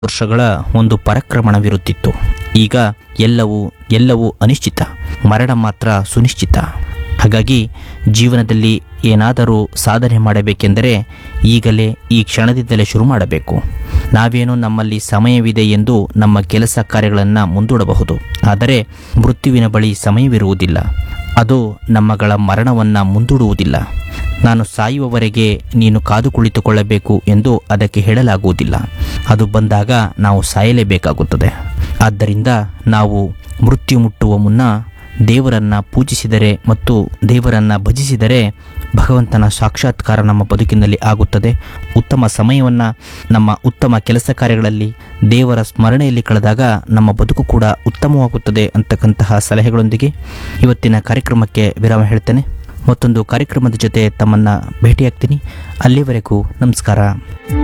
ವರ್ಷಗಳ ಒಂದು ಪರಕ್ರಮಣವಿರುತ್ತಿತ್ತು ಈಗ ಎಲ್ಲವೂ ಎಲ್ಲವೂ ಅನಿಶ್ಚಿತ ಮರಣ ಮಾತ್ರ ಸುನಿಶ್ಚಿತ ಹಾಗಾಗಿ ಜೀವನದಲ್ಲಿ ಏನಾದರೂ ಸಾಧನೆ ಮಾಡಬೇಕೆಂದರೆ ಈಗಲೇ ಈ ಕ್ಷಣದಿಂದಲೇ ಶುರು ಮಾಡಬೇಕು ನಾವೇನೋ ನಮ್ಮಲ್ಲಿ ಸಮಯವಿದೆ ಎಂದು ನಮ್ಮ ಕೆಲಸ ಕಾರ್ಯಗಳನ್ನು ಮುಂದೂಡಬಹುದು ಆದರೆ ಮೃತ್ಯುವಿನ ಬಳಿ ಸಮಯವಿರುವುದಿಲ್ಲ ಅದು ನಮ್ಮಗಳ ಮರಣವನ್ನು ಮುಂದೂಡುವುದಿಲ್ಲ ನಾನು ಸಾಯುವವರೆಗೆ ನೀನು ಕಾದು ಕುಳಿತುಕೊಳ್ಳಬೇಕು ಎಂದು ಅದಕ್ಕೆ ಹೇಳಲಾಗುವುದಿಲ್ಲ ಅದು ಬಂದಾಗ ನಾವು ಸಾಯಲೇಬೇಕಾಗುತ್ತದೆ ಆದ್ದರಿಂದ ನಾವು ಮೃತ್ಯು ಮುಟ್ಟುವ ಮುನ್ನ ದೇವರನ್ನು ಪೂಜಿಸಿದರೆ ಮತ್ತು ದೇವರನ್ನು ಭಜಿಸಿದರೆ ಭಗವಂತನ ಸಾಕ್ಷಾತ್ಕಾರ ನಮ್ಮ ಬದುಕಿನಲ್ಲಿ ಆಗುತ್ತದೆ ಉತ್ತಮ ಸಮಯವನ್ನು ನಮ್ಮ ಉತ್ತಮ ಕೆಲಸ ಕಾರ್ಯಗಳಲ್ಲಿ ದೇವರ ಸ್ಮರಣೆಯಲ್ಲಿ ಕಳೆದಾಗ ನಮ್ಮ ಬದುಕು ಕೂಡ ಉತ್ತಮವಾಗುತ್ತದೆ ಅಂತಕ್ಕಂತಹ ಸಲಹೆಗಳೊಂದಿಗೆ ಇವತ್ತಿನ ಕಾರ್ಯಕ್ರಮಕ್ಕೆ ವಿರಾಮ ಹೇಳ್ತೇನೆ ಮತ್ತೊಂದು ಕಾರ್ಯಕ್ರಮದ ಜೊತೆ ತಮ್ಮನ್ನು ಭೇಟಿಯಾಗ್ತೀನಿ ಅಲ್ಲಿವರೆಗೂ ನಮಸ್ಕಾರ